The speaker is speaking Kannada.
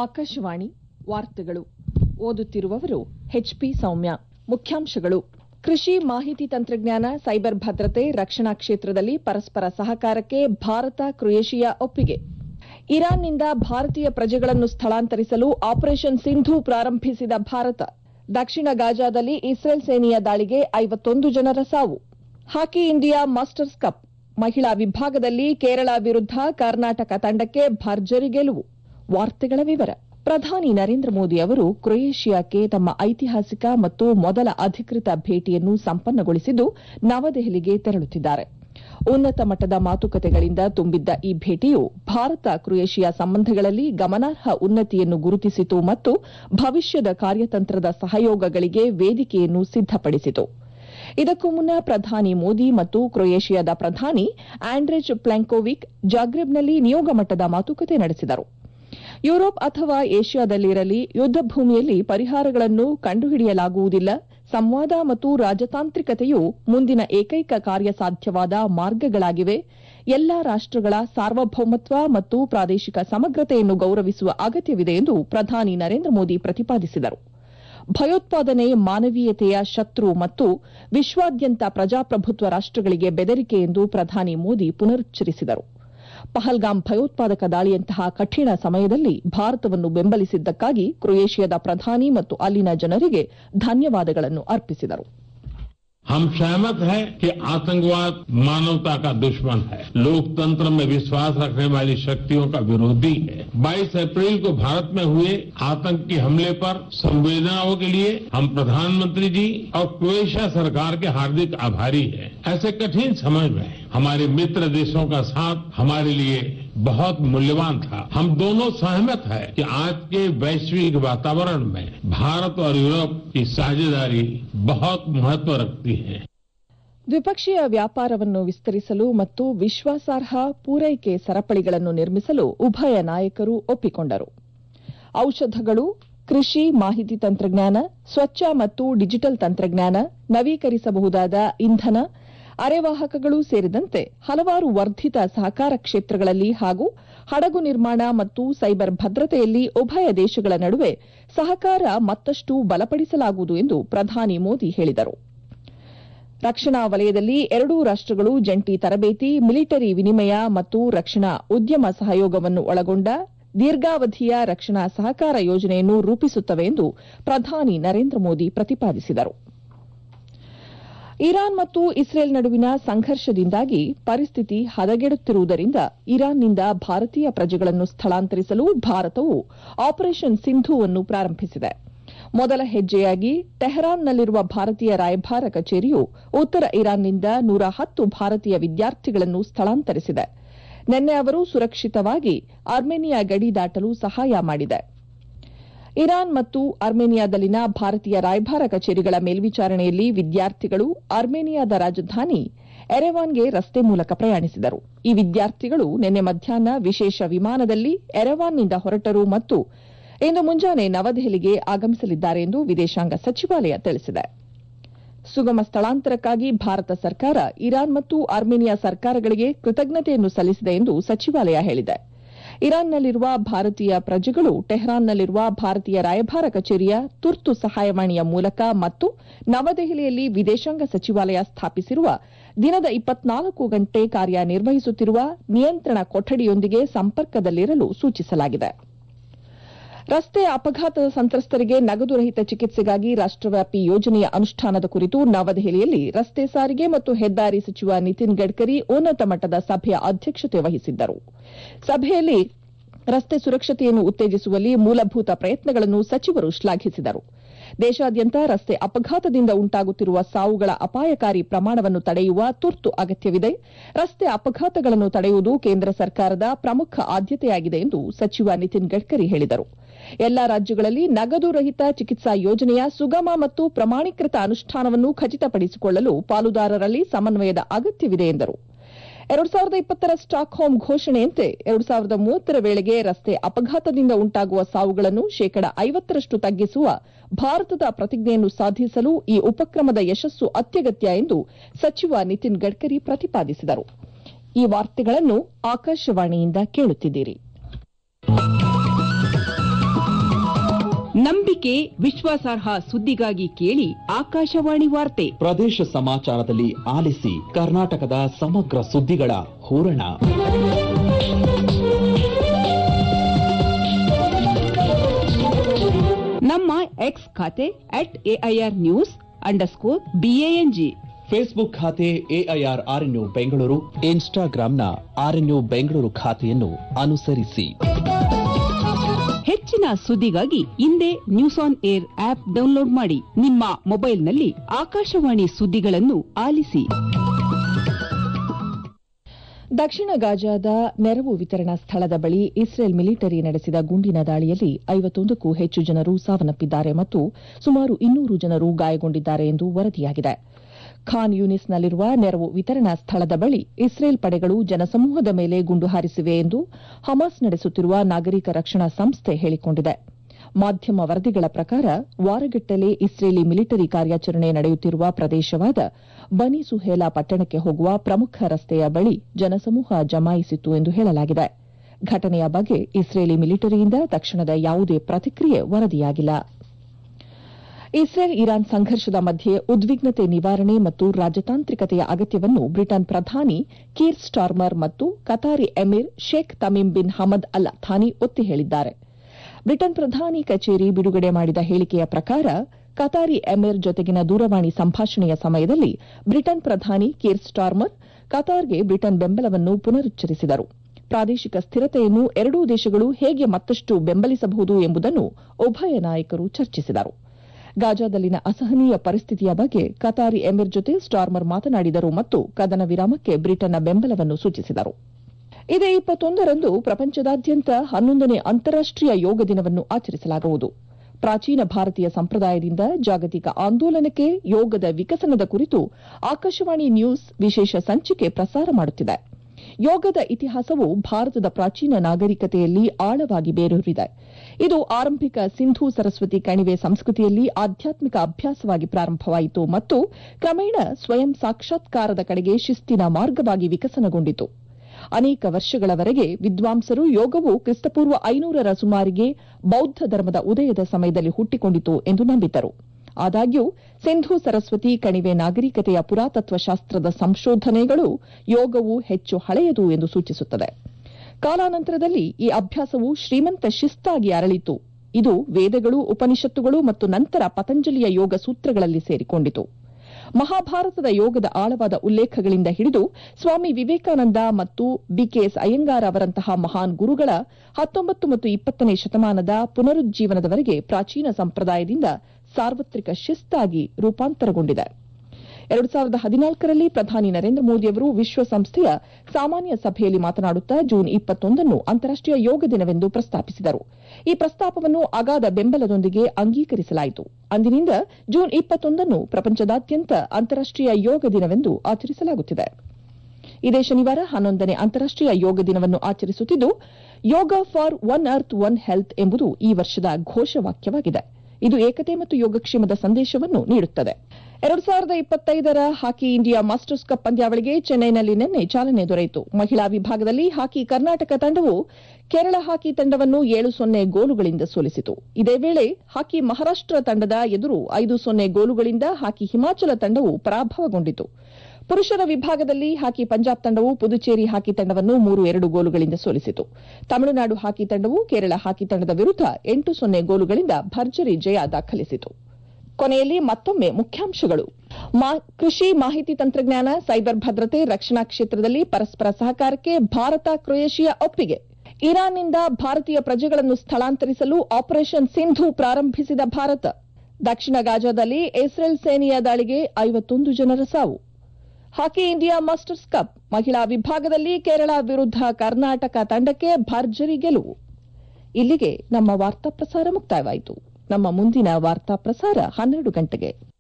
ಆಕಾಶವಾಣಿ ವಾರ್ತೆಗಳು ಓದುತ್ತಿರುವವರು ಎಚ್ಪಿ ಸೌಮ್ಯ ಮುಖ್ಯಾಂಶಗಳು ಕೃಷಿ ಮಾಹಿತಿ ತಂತ್ರಜ್ಞಾನ ಸೈಬರ್ ಭದ್ರತೆ ರಕ್ಷಣಾ ಕ್ಷೇತ್ರದಲ್ಲಿ ಪರಸ್ಪರ ಸಹಕಾರಕ್ಕೆ ಭಾರತ ಕ್ರೊಯೇಷಿಯಾ ಒಪ್ಪಿಗೆ ಇರಾನ್ನಿಂದ ಭಾರತೀಯ ಪ್ರಜೆಗಳನ್ನು ಸ್ಥಳಾಂತರಿಸಲು ಆಪರೇಷನ್ ಸಿಂಧು ಪ್ರಾರಂಭಿಸಿದ ಭಾರತ ದಕ್ಷಿಣ ಗಾಜಾದಲ್ಲಿ ಇಸ್ರೇಲ್ ಸೇನೆಯ ದಾಳಿಗೆ ಐವತ್ತೊಂದು ಜನರ ಸಾವು ಹಾಕಿ ಇಂಡಿಯಾ ಮಾಸ್ಟರ್ಸ್ ಕಪ್ ಮಹಿಳಾ ವಿಭಾಗದಲ್ಲಿ ಕೇರಳ ವಿರುದ್ಧ ಕರ್ನಾಟಕ ತಂಡಕ್ಕೆ ಭರ್ಜರಿ ಗೆಲುವು ವಾರ್ತೆಗಳ ವಿವರ ಪ್ರಧಾನಿ ನರೇಂದ್ರ ಮೋದಿ ಅವರು ಕ್ರೊಯೇಷಿಯಾಕ್ಕೆ ತಮ್ಮ ಐತಿಹಾಸಿಕ ಮತ್ತು ಮೊದಲ ಅಧಿಕೃತ ಭೇಟಿಯನ್ನು ಸಂಪನ್ನಗೊಳಿಸಿದ್ದು ನವದೆಹಲಿಗೆ ತೆರಳುತ್ತಿದ್ದಾರೆ ಉನ್ನತ ಮಟ್ಟದ ಮಾತುಕತೆಗಳಿಂದ ತುಂಬಿದ್ದ ಈ ಭೇಟಿಯು ಭಾರತ ಕ್ರೊಯೇಷಿಯಾ ಸಂಬಂಧಗಳಲ್ಲಿ ಗಮನಾರ್ಹ ಉನ್ನತಿಯನ್ನು ಗುರುತಿಸಿತು ಮತ್ತು ಭವಿಷ್ಯದ ಕಾರ್ಯತಂತ್ರದ ಸಹಯೋಗಗಳಿಗೆ ವೇದಿಕೆಯನ್ನು ಸಿದ್ದಪಡಿಸಿತು ಇದಕ್ಕೂ ಮುನ್ನ ಪ್ರಧಾನಿ ಮೋದಿ ಮತ್ತು ಕ್ರೊಯೇಷಿಯಾದ ಪ್ರಧಾನಿ ಆಂಡ್ರೆಜ್ ಪ್ಲಾಂಕೋವಿಕ್ ಜಾಗ್ರೆಬ್ನಲ್ಲಿ ನಿಯೋಗ ಮಟ್ಟದ ಮಾತುಕತೆ ನಡೆಸಿದರು ಯುರೋಪ್ ಅಥವಾ ಏಷ್ಯಾದಲ್ಲಿರಲಿ ಯುದ್ದ ಭೂಮಿಯಲ್ಲಿ ಪರಿಹಾರಗಳನ್ನು ಕಂಡುಹಿಡಿಯಲಾಗುವುದಿಲ್ಲ ಸಂವಾದ ಮತ್ತು ರಾಜತಾಂತ್ರಿಕತೆಯು ಮುಂದಿನ ಏಕೈಕ ಕಾರ್ಯಸಾಧ್ಯವಾದ ಮಾರ್ಗಗಳಾಗಿವೆ ಎಲ್ಲಾ ರಾಷ್ಟಗಳ ಸಾರ್ವಭೌಮತ್ವ ಮತ್ತು ಪ್ರಾದೇಶಿಕ ಸಮಗ್ರತೆಯನ್ನು ಗೌರವಿಸುವ ಅಗತ್ಯವಿದೆ ಎಂದು ಪ್ರಧಾನಿ ನರೇಂದ್ರ ಮೋದಿ ಪ್ರತಿಪಾದಿಸಿದರು ಭಯೋತ್ಪಾದನೆ ಮಾನವೀಯತೆಯ ಶತ್ರು ಮತ್ತು ವಿಶ್ವಾದ್ಯಂತ ಪ್ರಜಾಪ್ರಭುತ್ವ ರಾಷ್ಟಗಳಿಗೆ ಬೆದರಿಕೆ ಎಂದು ಪ್ರಧಾನಿ ಮೋದಿ ಪುನರುಚ್ಚರಿಸಿದರು ಪಹಲ್ಗಾಮ್ ಭಯೋತ್ಪಾದಕ ದಾಳಿಯಂತಹ ಕಠಿಣ ಸಮಯದಲ್ಲಿ ಭಾರತವನ್ನು ಬೆಂಬಲಿಸಿದ್ದಕ್ಕಾಗಿ ಕ್ರೊಯೇಷಿಯಾದ ಪ್ರಧಾನಿ ಮತ್ತು ಅಲ್ಲಿನ ಜನರಿಗೆ ಧನ್ಯವಾದಗಳನ್ನು ಅರ್ಪಿಸಿದರು हम सहमत हैं कि आतंकवाद मानवता का दुश्मन है लोकतंत्र में विश्वास रखने वाली शक्तियों का विरोधी है 22 अप्रैल को भारत में हुए आतंकी हमले पर संवेदनाओं के लिए हम प्रधानमंत्री जी और क्रोएशिया सरकार के हार्दिक आभारी हैं ऐसे कठिन समय में हमारे मित्र देशों का साथ हमारे लिए बहुत मूल्यवान था हम दोनों सहमत हैं कि आज के वैश्विक वातावरण में भारत और यूरोप की साझेदारी बहुत महत्व रखती है ದ್ವಿಪಕ್ಷೀಯ ವ್ಯಾಪಾರವನ್ನು ವಿಸ್ತರಿಸಲು ಮತ್ತು ವಿಶ್ವಾಸಾರ್ಹ ಪೂರೈಕೆ ಸರಪಳಿಗಳನ್ನು ನಿರ್ಮಿಸಲು ಉಭಯ ನಾಯಕರು ಒಪ್ಪಿಕೊಂಡರು ಔಷಧಗಳು ಕೃಷಿ ಮಾಹಿತಿ ತಂತ್ರಜ್ಞಾನ ಸ್ವಚ್ಛ ಮತ್ತು ಡಿಜಿಟಲ್ ತಂತ್ರಜ್ಞಾನ ನವೀಕರಿಸಬಹುದಾದ ಇಂಧನ ಅರೆವಾಹಕಗಳು ಸೇರಿದಂತೆ ಹಲವಾರು ವರ್ಧಿತ ಸಹಕಾರ ಕ್ಷೇತ್ರಗಳಲ್ಲಿ ಹಾಗೂ ಹಡಗು ನಿರ್ಮಾಣ ಮತ್ತು ಸೈಬರ್ ಭದ್ರತೆಯಲ್ಲಿ ಉಭಯ ದೇಶಗಳ ನಡುವೆ ಸಹಕಾರ ಮತ್ತಷ್ಟು ಬಲಪಡಿಸಲಾಗುವುದು ಎಂದು ಪ್ರಧಾನಿ ಮೋದಿ ಹೇಳಿದರು ರಕ್ಷಣಾ ವಲಯದಲ್ಲಿ ಎರಡೂ ರಾಷ್ಟಗಳು ಜಂಟಿ ತರಬೇತಿ ಮಿಲಿಟರಿ ವಿನಿಮಯ ಮತ್ತು ರಕ್ಷಣಾ ಉದ್ಯಮ ಸಹಯೋಗವನ್ನು ಒಳಗೊಂಡ ದೀರ್ಘಾವಧಿಯ ರಕ್ಷಣಾ ಸಹಕಾರ ಯೋಜನೆಯನ್ನು ರೂಪಿಸುತ್ತವೆ ಎಂದು ಪ್ರಧಾನಿ ನರೇಂದ್ರ ಮೋದಿ ಪ್ರತಿಪಾದಿಸಿದರು ಇರಾನ್ ಮತ್ತು ಇಸ್ರೇಲ್ ನಡುವಿನ ಸಂಘರ್ಷದಿಂದಾಗಿ ಪರಿಸ್ಥಿತಿ ಹದಗೆಡುತ್ತಿರುವುದರಿಂದ ಇರಾನ್ನಿಂದ ಭಾರತೀಯ ಪ್ರಜೆಗಳನ್ನು ಸ್ಥಳಾಂತರಿಸಲು ಭಾರತವು ಆಪರೇಷನ್ ಸಿಂಧುವನ್ನು ಪ್ರಾರಂಭಿಸಿದೆ ಮೊದಲ ಹೆಜ್ಜೆಯಾಗಿ ಟೆಹರಾನ್ನಲ್ಲಿರುವ ಭಾರತೀಯ ರಾಯಭಾರ ಕಚೇರಿಯು ಉತ್ತರ ಇರಾನ್ನಿಂದ ನೂರ ಹತ್ತು ಭಾರತೀಯ ವಿದ್ಯಾರ್ಥಿಗಳನ್ನು ಸ್ಥಳಾಂತರಿಸಿದೆ ನಿನ್ನೆ ಅವರು ಸುರಕ್ಷಿತವಾಗಿ ಅರ್ಮೇನಿಯಾ ಗಡಿ ದಾಟಲು ಸಹಾಯ ಮಾಡಿದೆ ಇರಾನ್ ಮತ್ತು ಅರ್ಮೇನಿಯಾದಲ್ಲಿನ ಭಾರತೀಯ ರಾಯಭಾರ ಕಚೇರಿಗಳ ಮೇಲ್ವಿಚಾರಣೆಯಲ್ಲಿ ವಿದ್ಯಾರ್ಥಿಗಳು ಅರ್ಮೇನಿಯಾದ ರಾಜಧಾನಿ ಎರೆವಾನ್ಗೆ ರಸ್ತೆ ಮೂಲಕ ಪ್ರಯಾಣಿಸಿದರು ಈ ವಿದ್ಯಾರ್ಥಿಗಳು ನಿನ್ನೆ ಮಧ್ಯಾಹ್ನ ವಿಶೇಷ ವಿಮಾನದಲ್ಲಿ ಎರೆವಾನ್ನಿಂದ ಹೊರಟರು ಮತ್ತು ಇಂದು ಮುಂಜಾನೆ ನವದೆಹಲಿಗೆ ಆಗಮಿಸಲಿದ್ದಾರೆ ಎಂದು ವಿದೇಶಾಂಗ ಸಚಿವಾಲಯ ತಿಳಿಸಿದೆ ಸುಗಮ ಸ್ಥಳಾಂತರಕ್ಕಾಗಿ ಭಾರತ ಸರ್ಕಾರ ಇರಾನ್ ಮತ್ತು ಅರ್ಮೇನಿಯಾ ಸರ್ಕಾರಗಳಿಗೆ ಕೃತಜ್ಞತೆಯನ್ನು ಸಲ್ಲಿಸಿದೆ ಎಂದು ಸಚಿವಾಲಯ ಹೇಳಿದೆ ಇರಾನ್ನಲ್ಲಿರುವ ಭಾರತೀಯ ಪ್ರಜೆಗಳು ಟೆಹರಾನ್ನಲ್ಲಿರುವ ಭಾರತೀಯ ರಾಯಭಾರ ಕಚೇರಿಯ ತುರ್ತು ಸಹಾಯವಾಣಿಯ ಮೂಲಕ ಮತ್ತು ನವದೆಹಲಿಯಲ್ಲಿ ವಿದೇಶಾಂಗ ಸಚಿವಾಲಯ ಸ್ಥಾಪಿಸಿರುವ ದಿನದ ಇಪ್ಪತ್ನಾಲ್ಕು ಗಂಟೆ ಕಾರ್ಯನಿರ್ವಹಿಸುತ್ತಿರುವ ನಿಯಂತ್ರಣ ಕೊಠಡಿಯೊಂದಿಗೆ ಸಂಪರ್ಕದಲ್ಲಿರಲು ಸೂಚಿಸಲಾಗಿದೆ ರಸ್ತೆ ಅಪಘಾತದ ಸಂತ್ರಸ್ತರಿಗೆ ನಗದು ರಹಿತ ಚಿಕಿತ್ಸೆಗಾಗಿ ರಾಷ್ಟವ್ಯಾಪಿ ಯೋಜನೆಯ ಅನುಷ್ಠಾನದ ಕುರಿತು ನವದೆಹಲಿಯಲ್ಲಿ ರಸ್ತೆ ಸಾರಿಗೆ ಮತ್ತು ಹೆದ್ದಾರಿ ಸಚಿವ ನಿತಿನ್ ಗಡ್ಕರಿ ಉನ್ನತ ಮಟ್ಟದ ಸಭೆಯ ಅಧ್ಯಕ್ಷತೆ ವಹಿಸಿದ್ದರು ಸಭೆಯಲ್ಲಿ ರಸ್ತೆ ಸುರಕ್ಷತೆಯನ್ನು ಉತ್ತೇಜಿಸುವಲ್ಲಿ ಮೂಲಭೂತ ಪ್ರಯತ್ನಗಳನ್ನು ಸಚಿವರು ಶ್ಲಾಘಿಸಿದರು ದೇಶಾದ್ಯಂತ ರಸ್ತೆ ಅಪಘಾತದಿಂದ ಉಂಟಾಗುತ್ತಿರುವ ಸಾವುಗಳ ಅಪಾಯಕಾರಿ ಪ್ರಮಾಣವನ್ನು ತಡೆಯುವ ತುರ್ತು ಅಗತ್ಯವಿದೆ ರಸ್ತೆ ಅಪಘಾತಗಳನ್ನು ತಡೆಯುವುದು ಕೇಂದ್ರ ಸರ್ಕಾರದ ಪ್ರಮುಖ ಆದ್ಯತೆಯಾಗಿದೆ ಎಂದು ಸಚಿವ ನಿತಿನ್ ಗಡ್ಕರಿ ಹೇಳಿದರು ಎಲ್ಲಾ ರಾಜ್ಯಗಳಲ್ಲಿ ನಗದು ರಹಿತ ಚಿಕಿತ್ಸಾ ಯೋಜನೆಯ ಸುಗಮ ಮತ್ತು ಪ್ರಮಾಣೀಕೃತ ಅನುಷ್ಠಾನವನ್ನು ಖಚಿತಪಡಿಸಿಕೊಳ್ಳಲು ಪಾಲುದಾರರಲ್ಲಿ ಸಮನ್ವಯದ ಅಗತ್ಯವಿದೆ ಎಂದರು ಎರಡು ಸಾವಿರದ ಇಪ್ಪತ್ತರ ಸ್ಟಾಕ್ ಹೋಮ್ ಘೋಷಣೆಯಂತೆ ಎರಡು ಸಾವಿರದ ಮೂವತ್ತರ ವೇಳೆಗೆ ರಸ್ತೆ ಅಪಘಾತದಿಂದ ಉಂಟಾಗುವ ಸಾವುಗಳನ್ನು ಶೇಕಡ ಐವತ್ತರಷ್ಟು ತಗ್ಗಿಸುವ ಭಾರತದ ಪ್ರತಿಜ್ಞೆಯನ್ನು ಸಾಧಿಸಲು ಈ ಉಪಕ್ರಮದ ಯಶಸ್ಸು ಅತ್ಯಗತ್ಯ ಎಂದು ಸಚಿವ ನಿತಿನ್ ಗಡ್ಕರಿ ಪ್ರತಿಪಾದಿಸಿದರು ಈ ವಾರ್ತೆಗಳನ್ನು ಆಕಾಶವಾಣಿಯಿಂದ ಕೇಳುತ್ತಿದ್ದೀರಿ ನಂಬಿಕೆ ವಿಶ್ವಾಸಾರ್ಹ ಸುದ್ದಿಗಾಗಿ ಕೇಳಿ ಆಕಾಶವಾಣಿ ವಾರ್ತೆ ಪ್ರದೇಶ ಸಮಾಚಾರದಲ್ಲಿ ಆಲಿಸಿ ಕರ್ನಾಟಕದ ಸಮಗ್ರ ಸುದ್ದಿಗಳ ಹೂರಣ ನಮ್ಮ ಎಕ್ಸ್ ಖಾತೆ at AIR news underscore B A N G Facebook ಖಾತೆ ಎಐಆರ್ ಆರ್ಎನ್ಯು ಬೆಂಗಳೂರು ಇನ್ಸ್ಟಾಗ್ರಾಂನ ಆರ್ಎನ್ಯು ಬೆಂಗಳೂರು ಖಾತೆಯನ್ನು ಅನುಸರಿಸಿ ಹೆಚ್ಚಿನ ಸುದ್ದಿಗಾಗಿ ಹಿಂದೆ news on air app download ಮಾಡಿ ನಿಮ್ಮ ಮೊಬೈಲ್ನಲ್ಲಿ ಆಕಾಶವಾಣಿ ಸುದ್ದಿಗಳನ್ನು ಆಲಿಸಿ ದಕ್ಷಿಣ ಗಾಜಾದ ನೆರವು ವಿತರಣಾ ಸ್ಥಳದ ಬಳಿ ಇಸ್ರೇಲ್ ಮಿಲಿಟರಿ ನಡೆಸಿದ ಗುಂಡಿನ ದಾಳಿಯಲ್ಲಿ ಐವತ್ತೊಂದಕ್ಕೂ ಹೆಚ್ಚು ಜನರು ಸಾವನ್ನಪ್ಪಿದ್ದಾರೆ ಮತ್ತು ಸುಮಾರು ಇನ್ನೂರು ಜನರು ಗಾಯಗೊಂಡಿದ್ದಾರೆ ಎಂದು ವರದಿಯಾಗಿದೆ ಖಾನ್ ಯೂನಿಸ್ನಲ್ಲಿರುವ ನೆರವು ವಿತರಣಾ ಸ್ಥಳದ ಬಳಿ ಇಸ್ರೇಲ್ ಪಡೆಗಳು ಜನಸಮೂಹದ ಮೇಲೆ ಗುಂಡು ಹಾರಿಸಿವೆ ಎಂದು ಹಮಾಸ್ ನಡೆಸುತ್ತಿರುವ ನಾಗರಿಕ ರಕ್ಷಣಾ ಸಂಸ್ಥೆ ಹೇಳಿಕೊಂಡಿದೆ ಮಾಧ್ಯಮ ವರದಿಗಳ ಪ್ರಕಾರ ವಾರಗಟ್ಟಲೆ ಇಸ್ರೇಲಿ ಮಿಲಿಟರಿ ಕಾರ್ಯಾಚರಣೆ ನಡೆಯುತ್ತಿರುವ ಪ್ರದೇಶವಾದ ಬನಿ ಸುಹೇಲಾ ಪಟ್ಟಣಕ್ಕೆ ಹೋಗುವ ಪ್ರಮುಖ ರಸ್ತೆಯ ಬಳಿ ಜನಸಮೂಹ ಜಮಾಯಿಸಿತ್ತು ಎಂದು ಹೇಳಲಾಗಿದೆ ಘಟನೆಯ ಬಗ್ಗೆ ಇಸ್ರೇಲಿ ಮಿಲಿಟರಿಯಿಂದ ತಕ್ಷಣದ ಯಾವುದೇ ಪ್ರತಿಕ್ರಿಯೆ ವರದಿಯಾಗಿಲ್ಲ ಇಸ್ರೇಲ್ ಇರಾನ್ ಸಂಘರ್ಷದ ಮಧ್ಯೆ ಉದ್ವಿಗ್ನತೆ ನಿವಾರಣೆ ಮತ್ತು ರಾಜತಾಂತ್ರಿಕತೆಯ ಅಗತ್ಯವನ್ನು ಬ್ರಿಟನ್ ಪ್ರಧಾನಿ ಕೀರ್ ಸ್ಟಾರ್ಮರ್ ಮತ್ತು Qatari emir Sheikh Tamim bin Hamad al Thani ಒತ್ತಿ ಹೇಳಿದ್ದಾರೆ ಬ್ರಿಟನ್ ಪ್ರಧಾನಿ ಕಚೇರಿ ಬಿಡುಗಡೆ ಮಾಡಿದ ಹೇಳಿಕೆಯ ಪ್ರಕಾರ ಕತಾರಿ ಎಮಿರ್ ಜೊತೆಗಿನ ದೂರವಾಣಿ ಸಂಭಾಷಣೆಯ ಸಮಯದಲ್ಲಿ ಬ್ರಿಟನ್ ಪ್ರಧಾನಿ ಕೀರ್ ಸ್ಟಾರ್ಮರ್ ಕತಾರ್ಗೆ ಬ್ರಿಟನ್ ಬೆಂಬಲವನ್ನು ಪುನರುಚ್ಚರಿಸಿದರು ಪ್ರಾದೇಶಿಕ ಸ್ಥಿರತೆಯನ್ನು ಎರಡೂ ದೇಶಗಳು ಹೇಗೆ ಮತ್ತಷ್ಟು ಬೆಂಬಲಿಸಬಹುದು ಎಂಬುದನ್ನು ಉಭಯ ನಾಯಕರು ಚರ್ಚಿಸಿದರು ಗಾಜಾದಲ್ಲಿನ ಅಸಹನೀಯ ಪರಿಸ್ಥಿತಿಯ ಬಗ್ಗೆ ಕತಾರಿ ಎಮಿರ್ ಜೊತೆ ಸ್ಟಾರ್ಮರ್ ಮಾತನಾಡಿದರು ಮತ್ತು ಕದನ ವಿರಾಮಕ್ಕೆ ಬ್ರಿಟನ್ನ ಬೆಂಬಲವನ್ನು ಸೂಚಿಸಿದರು ಇದೇ ಇಪ್ಪತ್ತೊಂದರಂದು ಪ್ರಪಂಚದಾದ್ಯಂತ ಹನ್ನೊಂದನೇ ಅಂತಾರಾಷ್ಟೀಯ ಯೋಗ ದಿನವನ್ನು ಆಚರಿಸಲಾಗುವುದು ಪ್ರಾಚೀನ ಭಾರತೀಯ ಸಂಪ್ರದಾಯದಿಂದ ಜಾಗತಿಕ ಆಂದೋಲನಕ್ಕೆ ಯೋಗದ ವಿಕಸನದ ಕುರಿತು ಆಕಾಶವಾಣಿ ನ್ಯೂಸ್ ವಿಶೇಷ ಸಂಚಿಕೆ ಪ್ರಸಾರ ಮಾಡುತ್ತಿದೆ ಯೋಗದ ಇತಿಹಾಸವು ಭಾರತದ ಪ್ರಾಚೀನ ನಾಗರಿಕತೆಯಲ್ಲಿ ಆಳವಾಗಿ ಬೇರೂರಿದೆ ಇದು ಆರಂಭಿಕ ಸಿಂಧೂ ಸರಸ್ವತಿ ಕಣಿವೆ ಸಂಸ್ಕೃತಿಯಲ್ಲಿ ಆಧ್ಯಾತ್ಮಿಕ ಅಭ್ಯಾಸವಾಗಿ ಪ್ರಾರಂಭವಾಯಿತು ಮತ್ತು ಕ್ರಮೇಣ ಸ್ವಯಂ ಸಾಕ್ಷಾತ್ಕಾರದ ಕಡೆಗೆ ಶಿಸ್ತಿನ ಮಾರ್ಗವಾಗಿ ವಿಕಸನಗೊಂಡಿತು ಅನೇಕ ವರ್ಷಗಳವರೆಗೆ ವಿದ್ವಾಂಸರು ಯೋಗವು ಕ್ರಿಸ್ತಪೂರ್ವ ಐನೂರರ ಸುಮಾರಿಗೆ ಬೌದ್ಧ ಧರ್ಮದ ಉದಯದ ಸಮಯದಲ್ಲಿ ಹುಟ್ಟಿಕೊಂಡಿತು ಎಂದು ನಂಬಿದ್ದರು ಆದಾಗ್ಯೂ ಸಿಂಧೂ ಸರಸ್ವತಿ ಕಣಿವೆ ನಾಗರಿಕತೆಯ ಪುರಾತತ್ವ ಶಾಸ್ತ್ರದ ಸಂಶೋಧನೆಗಳು ಯೋಗವು ಹೆಚ್ಚು ಹಳೆಯದು ಎಂದು ಸೂಚಿಸುತ್ತದೆ ಕಾಲಾನಂತರದಲ್ಲಿ ಈ ಅಭ್ಯಾಸವು ಶ್ರೀಮಂತ ಶಿಸ್ತಾಗಿ ಅರಳಿತು ಇದು ವೇದಗಳು ಉಪನಿಷತ್ತುಗಳು ಮತ್ತು ನಂತರ ಪತಂಜಲಿಯ ಯೋಗ ಸೂತ್ರಗಳಲ್ಲಿ ಸೇರಿಕೊಂಡಿತು ಮಹಾಭಾರತದ ಯೋಗದ ಆಳವಾದ ಉಲ್ಲೇಖಗಳಿಂದ ಹಿಡಿದು ಸ್ವಾಮಿ ವಿವೇಕಾನಂದ ಮತ್ತು ಬಿಕೆಎಸ್ ಅಯ್ಯಂಗಾರ್ ಅವರಂತಹ ಮಹಾನ್ ಗುರುಗಳ ಹತ್ತೊಂಬತ್ತು ಮತ್ತು ಇಪ್ಪತ್ತನೇ ಶತಮಾನದ ಪುನರುಜ್ಜೀವನದವರೆಗೆ ಪ್ರಾಚೀನ ಸಂಪ್ರದಾಯದಿಂದ ಸಾರ್ವತ್ರಿಕ ಶಿಸ್ತಾಗಿ ರೂಪಾಂತರಗೊಂಡಿದೆ ಎರಡು ಸಾವಿರದ ಹದಿನಾಲ್ಕರಲ್ಲಿ ಪ್ರಧಾನಿ ನರೇಂದ್ರ ಮೋದಿಯವರು ವಿಶ್ವಸಂಸ್ಥೆಯ ಸಾಮಾನ್ಯ ಸಭೆಯಲ್ಲಿ ಮಾತನಾಡುತ್ತಾ ಜೂನ್ ಇಪ್ಪತ್ತೊಂದನ್ನು ಅಂತಾರಾಷ್ಟೀಯ ಯೋಗ ದಿನವೆಂದು ಪ್ರಸ್ತಾಪಿಸಿದರು ಈ ಪ್ರಸ್ತಾಪವನ್ನು ಅಗಾಧ ಬೆಂಬಲದೊಂದಿಗೆ ಅಂಗೀಕರಿಸಲಾಯಿತು ಅಂದಿನಿಂದ ಜೂನ್ ಇಪ್ಪತ್ತೊಂದನ್ನು ಪ್ರಪಂಚದಾದ್ಯಂತ ಅಂತಾರಾಷ್ಟೀಯ ಯೋಗ ದಿನವೆಂದು ಆಚರಿಸಲಾಗುತ್ತಿದೆ ಇದೇ ಶನಿವಾರ ಹನ್ನೊಂದನೇ ಅಂತಾರಾಷ್ಟೀಯ ಯೋಗ ದಿನವನ್ನು ಆಚರಿಸುತ್ತಿದ್ದು yoga for one earth one health ಎಂಬುದು ಈ ವರ್ಷದ ಘೋಷವಾಕ್ಯವಾಗಿದೆ ಇದು ಏಕತೆ ಮತ್ತು ಯೋಗಕ್ಷೇಮದ ಸಂದೇಶವನ್ನು ನೀಡುತ್ತದೆ ಎರಡು ಸಾವಿರದ ಇಪ್ಪತ್ತೈದರ ಹಾಕಿ ಇಂಡಿಯಾ ಮಾಸ್ಟರ್ಸ್ ಕಪ್ ಪಂದ್ಯಾವಳಿಗೆ ಚೆನ್ನೈನಲ್ಲಿ ನಿನ್ನೆ ಚಾಲನೆ ದೊರೆಯಿತು ಮಹಿಳಾ ವಿಭಾಗದಲ್ಲಿ ಹಾಕಿ ಕರ್ನಾಟಕ ತಂಡವು ಕೇರಳ ಹಾಕಿ ತಂಡವನ್ನು ಏಳು ಸೊನ್ನೆ ಗೋಲುಗಳಿಂದ ಸೋಲಿಸಿತು ಇದೇ ವೇಳೆ ಹಾಕಿ ಮಹಾರಾಷ್ಟ ತಂಡದ ಎದುರು ಐದು ಸೊನ್ನೆ ಗೋಲುಗಳಿಂದ ಹಾಕಿ ಹಿಮಾಚಲ ತಂಡವು ಪರಾಭವಗೊಂಡಿತು ಪುರುಷರ ವಿಭಾಗದಲ್ಲಿ ಹಾಕಿ ಪಂಜಾಬ್ ತಂಡವು ಪುದುಚೇರಿ ಹಾಕಿ ತಂಡವನ್ನು ಮೂರು ಎರಡು ಗೋಲುಗಳಿಂದ ಸೋಲಿಸಿತು ತಮಿಳುನಾಡು ಹಾಕಿ ತಂಡವು ಕೇರಳ ಹಾಕಿ ತಂಡದ ವಿರುದ್ಧ ಎಂಟು ಸೊನ್ನೆ ಗೋಲುಗಳಿಂದ ಭರ್ಜರಿ ಜಯ ದಾಖಲಿಸಿತು ಕೊನೆಯಲ್ಲಿ ಮತ್ತೊಮ್ಮೆ ಮುಖ್ಯಾಂಶಗಳು ಕೃಷಿ ಮಾಹಿತಿ ತಂತ್ರಜ್ಞಾನ ಸೈಬರ್ ಭದ್ರತೆ ರಕ್ಷಣಾ ಕ್ಷೇತ್ರದಲ್ಲಿ ಪರಸ್ಪರ ಸಹಕಾರಕ್ಕೆ ಭಾರತ ಕ್ರೊಯೇಷಿಯಾ ಒಪ್ಪಿಗೆ ಇರಾನ್ನಿಂದ ಭಾರತೀಯ ಪ್ರಜೆಗಳನ್ನು ಸ್ಥಳಾಂತರಿಸಲು ಆಪರೇಷನ್ ಸಿಂಧು ಪ್ರಾರಂಭಿಸಿದ ಭಾರತ ದಕ್ಷಿಣ ಗಾಜಾದಲ್ಲಿ ಇಸ್ರೇಲ್ ಸೇನೆಯ ದಾಳಿಗೆ ಐವತ್ತೊಂದು ಜನರ ಸಾವು ಹಾಕಿ ಇಂಡಿಯಾ ಮಾಸ್ಟರ್ಸ್ ಕಪ್ ಮಹಿಳಾ ವಿಭಾಗದಲ್ಲಿ ಕೇರಳ ವಿರುದ್ಧ ಕರ್ನಾಟಕ ತಂಡಕ್ಕೆ ಭರ್ಜರಿ ಗೆಲುವು ಇಲ್ಲಿಗೆ ನಮ್ಮ ವಾರ್ತಾ ಪ್ರಸಾರ ಮುಕ್ತಾಯವಾಯಿತು ನಮ್ಮ ಮುಂದಿನ ವಾರ್ತಾ ಪ್ರಸಾರ ಹನ್ನೆರಡು ಗಂಟೆಗೆ